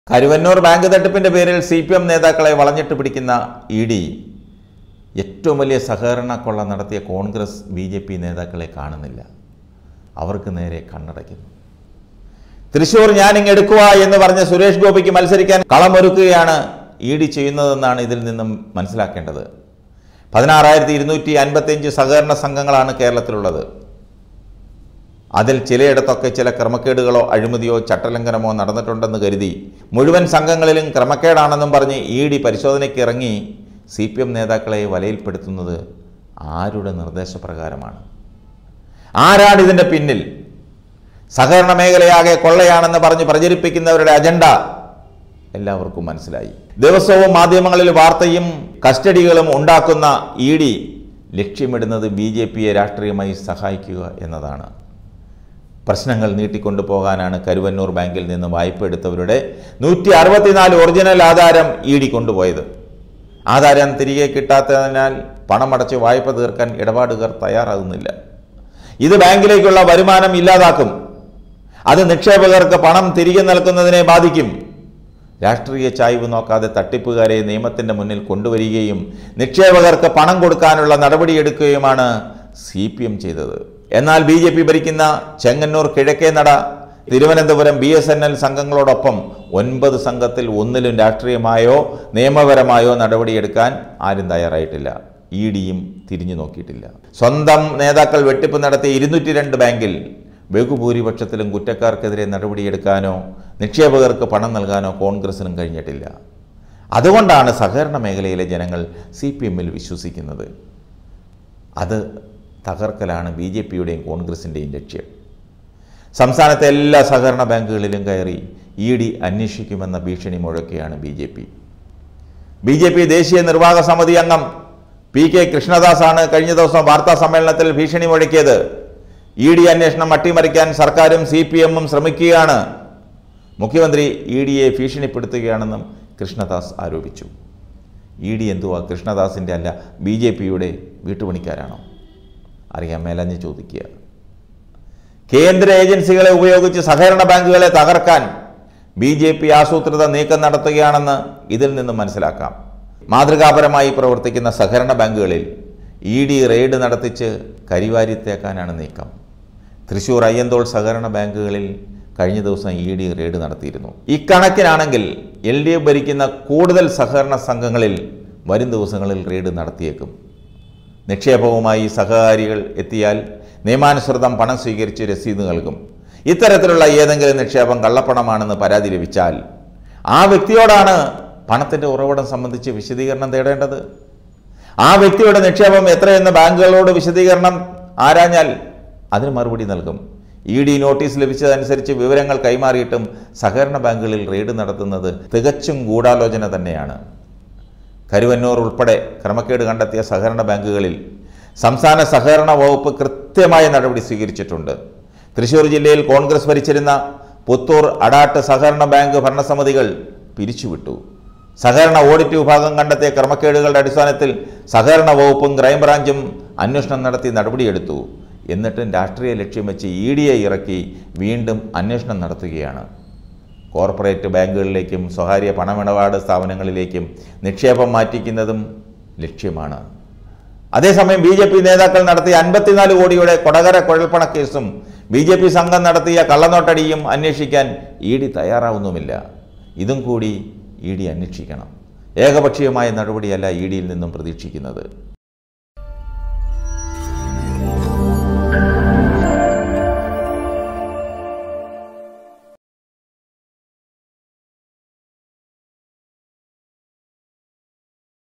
Karuvannur bank തട്ടിപ്പിന്റെ പേരിൽ C P M നേതാക്കളെ വളഞ്ഞിട്ട് പിടിക്കുന്ന ഇ ഡി ഏറ്റവും വലിയ സഹകരണ കൊള്ള നടത്തിയ കോൺഗ്രസ് ബി ജെ പി നേതാക്കളെ കാണുന്നില്ല അവർക്ക് നേരെ കണ്ണടയ്ക്കുന്നു തൃശൂർ ഞാനിങ് എടുക്കുക എന്ന് പറഞ്ഞ് സുരേഷ് ഗോപിക്ക് മത്സരിക്കാൻ കളമൊരുക്കുകയാണ് ഇ ഡി ചെയ്യുന്നതെന്നാണ് ഇതിൽ നിന്നും മനസ്സിലാക്കേണ്ടത് പതിനാറായിരത്തി ഇരുന്നൂറ്റി അൻപത്തിയഞ്ച് സഹകരണ സംഘങ്ങളാണ് കേരളത്തിലുള്ളത് അതിൽ ചിലയിടത്തൊക്കെ ചില ക്രമക്കേടുകളോ അഴിമതിയോ ചട്ടലംഘനമോ നടന്നിട്ടുണ്ടെന്ന് കരുതി മുഴുവൻ സംഘങ്ങളിലും ക്രമക്കേടാണെന്നും പറഞ്ഞ് ഇ ഡി പരിശോധനയ്ക്ക് ഇറങ്ങി സി പി എം നേതാക്കളെ വലയിൽപ്പെടുത്തുന്നത് ആരുടെ നിർദ്ദേശപ്രകാരമാണ് ആരാണ് ഇതിൻ്റെ പിന്നിൽ സഹകരണ മേഖലയാകെ കൊള്ളയാണെന്ന് പറഞ്ഞ് പ്രചരിപ്പിക്കുന്നവരുടെ അജണ്ട എല്ലാവർക്കും മനസ്സിലായി ദിവസവും മാധ്യമങ്ങളിൽ വാർത്തയും കസ്റ്റഡികളും ഉണ്ടാക്കുന്ന ഇ ഡി ലക്ഷ്യമിടുന്നത് ബി ജെ പിയെ രാഷ്ട്രീയമായി സഹായിക്കുക എന്നതാണ് പ്രശ്നങ്ങൾ നീട്ടിക്കൊണ്ടു പോകാനാണ് കരുവന്നൂർ ബാങ്കിൽ നിന്ന് വായ്പ എടുത്തവരുടെ നൂറ്റി അറുപത്തിനാല് ഒറിജിനൽ ആധാരം ഇ ഡി കൊണ്ടുപോയത് ആധാരം തിരികെ കിട്ടാത്തതിനാൽ പണമടച്ച് വായ്പ തീർക്കാൻ ഇടപാടുകാർ തയ്യാറാകുന്നില്ല ഇത് ബാങ്കിലേക്കുള്ള വരുമാനം ഇല്ലാതാക്കും അത് നിക്ഷേപകർക്ക് പണം തിരികെ നൽകുന്നതിനെ ബാധിക്കും രാഷ്ട്രീയ ചായ്വ് നോക്കാതെ തട്ടിപ്പുകാരെ നിയമത്തിൻ്റെ മുന്നിൽ കൊണ്ടുവരികയും നിക്ഷേപകർക്ക് പണം കൊടുക്കാനുള്ള നടപടിയെടുക്കുകയുമാണ് സി പി എം ചെയ്തത് എന്നാൽ ബി ജെ പി ഭരിക്കുന്ന ചെങ്ങന്നൂർ കിഴക്കേ നട Thiruvananthapuram B S N L സംഘങ്ങളോടൊപ്പം ഒൻപത് സംഘത്തിൽ ഒന്നിലും രാഷ്ട്രീയമായോ നിയമപരമായോ നടപടിയെടുക്കാൻ ആരും തയ്യാറായിട്ടില്ല ഇ ഡിയും തിരിഞ്ഞു നോക്കിയിട്ടില്ല സ്വന്തം നേതാക്കൾ വെട്ടിപ്പ് നടത്തിയ ഇരുന്നൂറ്റി രണ്ട് ബാങ്കിൽ ബഹുഭൂരിപക്ഷത്തിലും കുറ്റക്കാർക്കെതിരെ നടപടിയെടുക്കാനോ നിക്ഷേപകർക്ക് പണം നൽകാനോ കോൺഗ്രസിനും കഴിഞ്ഞിട്ടില്ല അതുകൊണ്ടാണ് സഹകരണ മേഖലയിലെ ജനങ്ങൾ സി പി എമ്മിൽ വിശ്വസിക്കുന്നത് അത് തകർക്കലാണ് ബി ജെ പിയുടെയും കോൺഗ്രസിൻ്റെയും ലക്ഷ്യം സംസ്ഥാനത്തെ എല്ലാ സഹകരണ ബാങ്കുകളിലും കയറി ഇ ഡി അന്വേഷിക്കുമെന്ന ഭീഷണി മുഴക്കുകയാണ് B J P B J P ദേശീയ നിർവാഹക സമിതി അംഗം പി കെ കൃഷ്ണദാസാണ് കഴിഞ്ഞ ദിവസം വാർത്താ സമ്മേളനത്തിൽ ഭീഷണി മുഴക്കിയത് ഇ ഡി അന്വേഷണം അട്ടിമറിക്കാൻ സർക്കാരും സി പി എമ്മും ശ്രമിക്കുകയാണ് മുഖ്യമന്ത്രി ഇ ഡിയെ ഭീഷണിപ്പെടുത്തുകയാണെന്നും കൃഷ്ണദാസ് ആരോപിച്ചു ഇ ഡി എന്തുവാ കൃഷ്ണദാസിൻ്റെ അല്ല ബി ജെ പിയുടെ വീട്ടുപണിക്കാരാണോ അറിയാൻ മേലഞ്ഞ് ചോദിക്കുക കേന്ദ്ര ഏജൻസികളെ ഉപയോഗിച്ച് സഹകരണ ബാങ്കുകളെ തകർക്കാൻ ബി ജെ പി ആസൂത്രിത നീക്കം നടത്തുകയാണെന്ന് ഇതിൽ നിന്നും മനസ്സിലാക്കാം മാതൃകാപരമായി പ്രവർത്തിക്കുന്ന സഹകരണ ബാങ്കുകളിൽ ഇ ഡി റെയ്ഡ് നടത്തിച്ച് കരിവാരിത്തേക്കാനാണ് നീക്കം തൃശൂർ അയ്യന്തോൾ സഹകരണ ബാങ്കുകളിൽ കഴിഞ്ഞ ദിവസം ഇ ഡി റെയ്ഡ് നടത്തിയിരുന്നു ഇക്കണക്കിനാണെങ്കിൽ എൽ ഡി എഫ് ഭരിക്കുന്ന കൂടുതൽ സഹകരണ സംഘങ്ങളിൽ വരും ദിവസങ്ങളിൽ റെയ്ഡ് നടത്തിയേക്കും നിക്ഷേപവുമായി സഹകാരികൾ എത്തിയാൽ നിയമാനുസൃതം പണം സ്വീകരിച്ച് രസീത് നൽകും ഇത്തരത്തിലുള്ള ഏതെങ്കിലും നിക്ഷേപം കള്ളപ്പണമാണെന്ന് പരാതി ലഭിച്ചാൽ ആ വ്യക്തിയോടാണ് പണത്തിൻ്റെ ഉറവിടം സംബന്ധിച്ച് വിശദീകരണം തേടേണ്ടത് ആ വ്യക്തിയുടെ നിക്ഷേപം എത്രയെന്ന് ബാങ്കുകളോട് വിശദീകരണം ആരാഞ്ഞാൽ അതിന് മറുപടി നൽകും ഇ ഡി നോട്ടീസ് ലഭിച്ചതനുസരിച്ച് വിവരങ്ങൾ കൈമാറിയിട്ടും സഹകരണ ബാങ്കുകളിൽ റെയ്ഡ് നടത്തുന്നത് തികച്ചും ഗൂഢാലോചന തന്നെയാണ് കരുവന്നൂർ ഉൾപ്പെടെ ക്രമക്കേട് കണ്ടെത്തിയ സഹകരണ ബാങ്കുകളിൽ സംസ്ഥാന സഹകരണ വകുപ്പ് കൃത്യമായ നടപടി സ്വീകരിച്ചിട്ടുണ്ട് തൃശൂർ ജില്ലയിൽ കോൺഗ്രസ് ഭരിച്ചിരുന്ന പുത്തൂർ അടാട്ട് സഹകരണ ബാങ്ക് ഭരണസമിതികൾ പിരിച്ചുവിട്ടു സഹകരണ ഓഡിറ്റ് വിഭാഗം കണ്ടെത്തിയ ക്രമക്കേടുകളുടെ അടിസ്ഥാനത്തിൽ സഹകരണ വകുപ്പും ക്രൈംബ്രാഞ്ചും അന്വേഷണം നടത്തി നടപടിയെടുത്തു എന്നിട്ടും രാഷ്ട്രീയ ലക്ഷ്യം വെച്ച് ഇ ഡിയെ ഇറക്കി വീണ്ടും അന്വേഷണം നടത്തുകയാണ് കോർപ്പറേറ്റ് ബാങ്കുകളിലേക്കും സ്വകാര്യ പണമിടപാട് സ്ഥാപനങ്ങളിലേക്കും നിക്ഷേപം മാറ്റിക്കുന്നതും ലക്ഷ്യമാണ് അതേസമയം ബി ജെ പി നേതാക്കൾ നടത്തിയ അൻപത്തിനാല് കോടിയുടെ കൊടകര കുഴൽപ്പണ കേസും ബി ജെ പി സംഘം നടത്തിയ കള്ളനോട്ടടിയും അന്വേഷിക്കാൻ ഇ ഡി തയ്യാറാവുന്നുമില്ല ഇതും കൂടി ഇ ഡി അന്വേഷിക്കണം ഏകപക്ഷീയമായ നടപടിയല്ല ഇ ഡിയിൽ നിന്നും പ്രതീക്ഷിക്കുന്നത്